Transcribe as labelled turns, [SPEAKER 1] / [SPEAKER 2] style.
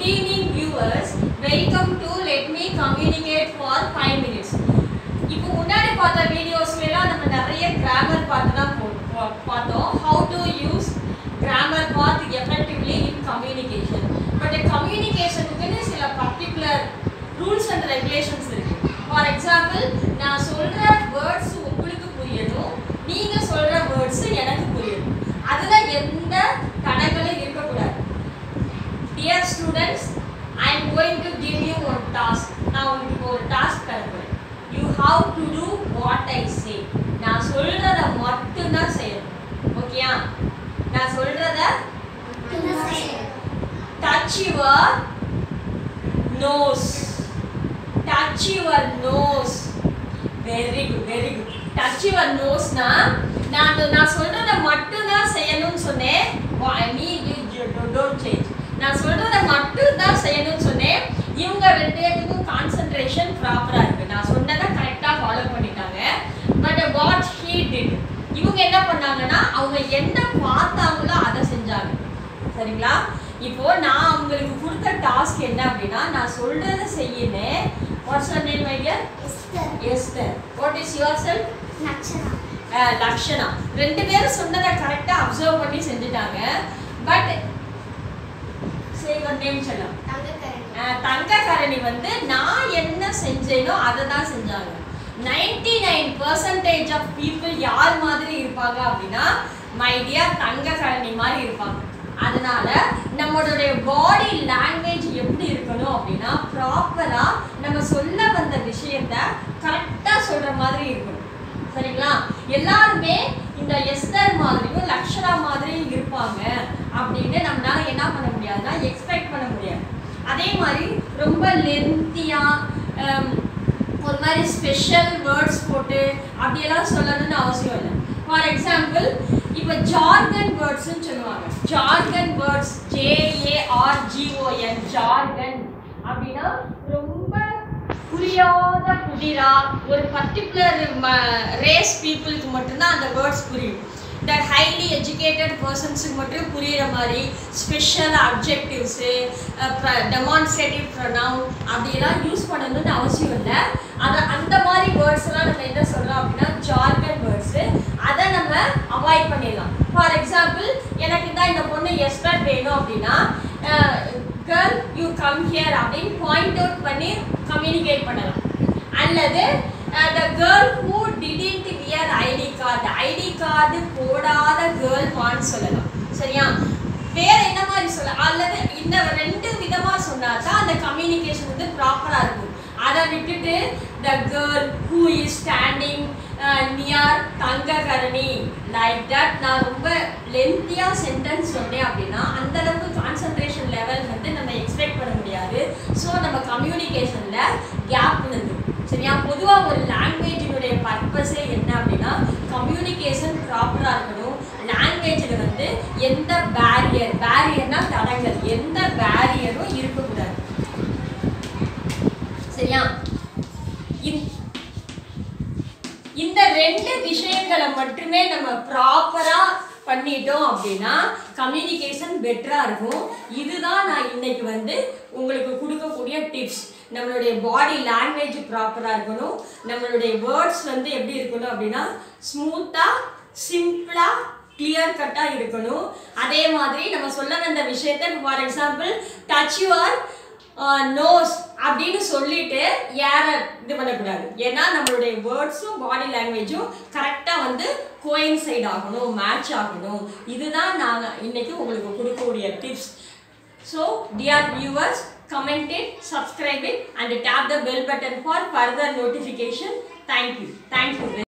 [SPEAKER 1] Good evening viewers. Welcome to Let Me Communicate for 5 minutes. இப்போ முன்னாடி பார்த்த வீடியோஸ்ல எல்லாம் நம்ம நிறைய கிராமர் பார்த்து தான் போ- பா- பார்த்தோம் how to use grammar பார்த்து effectively in communication பட் கம்யூனிகேஷனுக்குன்னு சில பர்டிகுலர் ரூல்ஸ் அண்ட் ரெகுலேஷன்ஸ் இருக்கு ஃபார் எக்ஸாம்பிள் நான் சொல்ற வேர்ட்ஸ் உங்களுக்கு புரியணும் நீங்க சொல்ற வேர்ட்ஸ் எனக்கு புரியணும் அதுல எந்த தடங்களும் இருக்கக்கூடாது dear students I am going to give you one task நான் உங்களுக்கு ஒரு டாஸ்க் தரப்போறேன் you have to do what I say நான் சொல்றத மட்டும்தான் செய்யணும் ஓகேயா நான் சொல்றத touch your nose touch your nose very good very good touch your நோஸ்னா நான் நான் சொல்றத மட்டும் தான் செய்யணும்னு சொன்னேன் I mean you don't change நான் சொல்றத மட்டும் தான் செய்யணும்னு சொன்னேன் இவங்க ரெண்டு பேருக்கும் கான்சென்ட்ரேஷன் ப்ராப்பரா இருக்கு நான் சொன்னதை கரெக்டா ஃபாலோ பண்ணிட்டாங்க பட் வாட் ஹீ டிட் இவங்க என்ன பண்ணாங்கன்னா அவங்க என்ன பார்த்தாங்களோ அதை செஞ்சாங்க சரிங்களா இப்போ நான் உங்களுக்கு கொடுத்த டாஸ்க் என்ன அப்படின்னா நான் சொல்றதை செய்யணும் what's your name my dear Esther what is your self Lakshana ரெண்டு பேரும் சொன்னதை கரெக்டா அப்சர்வ் பண்ணி செஞ்சுட்டாங்க பட் சேவர் நேம் சொல்லலாம் தங்கக்கரணி வந்து நான் என்ன செஞ்சேனோ அதை தான் செஞ்சாங்க ninety nine percentage of people யார் மாதிரி இருப்பாங்க அப்படின்னா மை டியர் தங்கக்கரணி மாதிரி இருப்பாங்க அதனால நம்மளுடைய பாடி லாங்குவேஜ் எப்படி இருக்கணும் அப்படின்னா ப்ராப்பரா நம்ம சொல்ல வந்த விஷயத்த கரெக்டா சொல்ற மாதிரி இருக்கணும் சரிங்களா எல்லாருமே இந்த எஸ்தர் மாதிரியும் லக்ஷரா மாதிரியும் இருப்பாங்க அப்படின்னு நம்மளால என்ன பண்ண முடியாதுன்னா எக்ஸ்பெக்ட் பண்ண முடியாது அதே மாதிரி ரொம்ப லென்த்தியா ஒரு மாதிரி ஸ்பெஷல் வேர்ட்ஸ் போட்டு அப்படியெல்லாம் சொல்லணும்னு அவசியம் இல்லை ஃபார் எக்ஸாம்பிள் இப்போ ஜார்கன் வேர்ட்ஸ்னு சொல்லுவாங்க jargon words J A R G O N jargon அப்படின்னா ரொம்ப புரியாத புதிரா ஒரு பர்டிகுலர் ரேஸ் பீப்புளுக்கு மட்டும்தான் அந்த வேர்ட்ஸ் புரியும் இந்த ஹைலி எஜுகேட்டட் பர்சன்ஸுக்கு மட்டும் புரியுற மாதிரி ஸ்பெஷல் அப்ஜெக்டிவ்ஸு டெமான்ஸ்ட்ரேட்டிவ் ப்ரொனவுன் அப்படிலாம் யூஸ் பண்ணணும்னு அவசியம் இல்லை அதை அந்த மாதிரி வேர்ட்ஸ் எல்லாம் நம்ம என்ன சொல்றோம் அப்படின்னா ஜார்கன் வேர்ட்ஸு அதை நம்ம அவாய்ட் பண்ணிடலாம் ஃபார் எக்ஸாம்பிள் எனக்கு தான் இந்த பொண்ணு எஸ்பர் வேணும் அப்படின்னா கேர்ள் யூ கம் ஹியர் அப்படின்னு பாயிண்ட் அவுட் பண்ணி கம்யூனிகேட் பண்ணலாம் அல்லது the girl who didn't wear ID card ID card போடாத கேர்ள் வான்னு சொல்லலாம் சரியா வேற என்ன மாதிரி சொல்ல அல்லது இந்த ரெண்டு விதமா சொன்னா தான் அந்த கம்யூனிகேஷன் வந்து ப்ராப்பரா இருக்கும் அதை விட்டுட்டு the girl who is standing near தங்ககரணி லைக் தட் நான் ரொம்ப லென்த்தியா சென்டென்ஸ் சொன்னேன் அப்படின்னா அந்த அளவுக்கு கான்சன்ட்ரேஷன் லெவல் வந்து நம்ம எக்ஸ்பெக்ட் பண்ண முடியாது ஸோ நம்ம கம்யூனிகேஷன்ல கேப் விழுந்து சரியா பொதுவாக ஒரு லாங்குவேஜினுடைய பர்பஸே என்ன அப்படின்னா கம்யூனிகேஷன் ப்ராப்பராக இருக்கணும் லாங்குவேஜில் வந்து எந்த பேரியர் பேரியர்னா தடங்கள் எந்த பேரியரும் இருக்கக்கூடாது சரியா இந்த- இந்த ரெண்டு விஷயங்களை மட்டுமே நம்ம ப்ராப்பரா பண்ணிட்டோம் அப்படின்னா கம்யூனிகேஷன் பெட்டரா இருக்கும் இதுதான் நான் இன்னைக்கு வந்து உங்களுக்கு கொடுக்கக்கூடிய டிப்ஸ் நம்மளுடைய பாடி லாங்குவேஜ் ப்ராப்பரா இருக்கணும் நம்மளுடைய வேர்ட்ஸ் வந்து எப்படி இருக்கணும் அப்படின்னா ஸ்மூத்தா சிம்பிளா கிளியர் கட்டா இருக்கணும் அதே மாதிரி நம்ம சொல்ல வந்த விஷயத்தை for example touch your nose அப்படின்னு சொல்லிட்டு யார இது பண்ணக்கூடாது ஏன்னா நம்மளுடைய வேர்ட்ஸும் பாடி லாங்குவேஜும் கரெக்டாக வந்து கோயின்சைட் ஆகணும் மேட்ச் ஆகணும் இதுதான் நாங்கள் இன்னைக்கு உங்களுக்கு கொடுக்கக்கூடிய tips so dear viewers comment it, subscribe it and tap the bell button for further notification. Thank you. Thank you.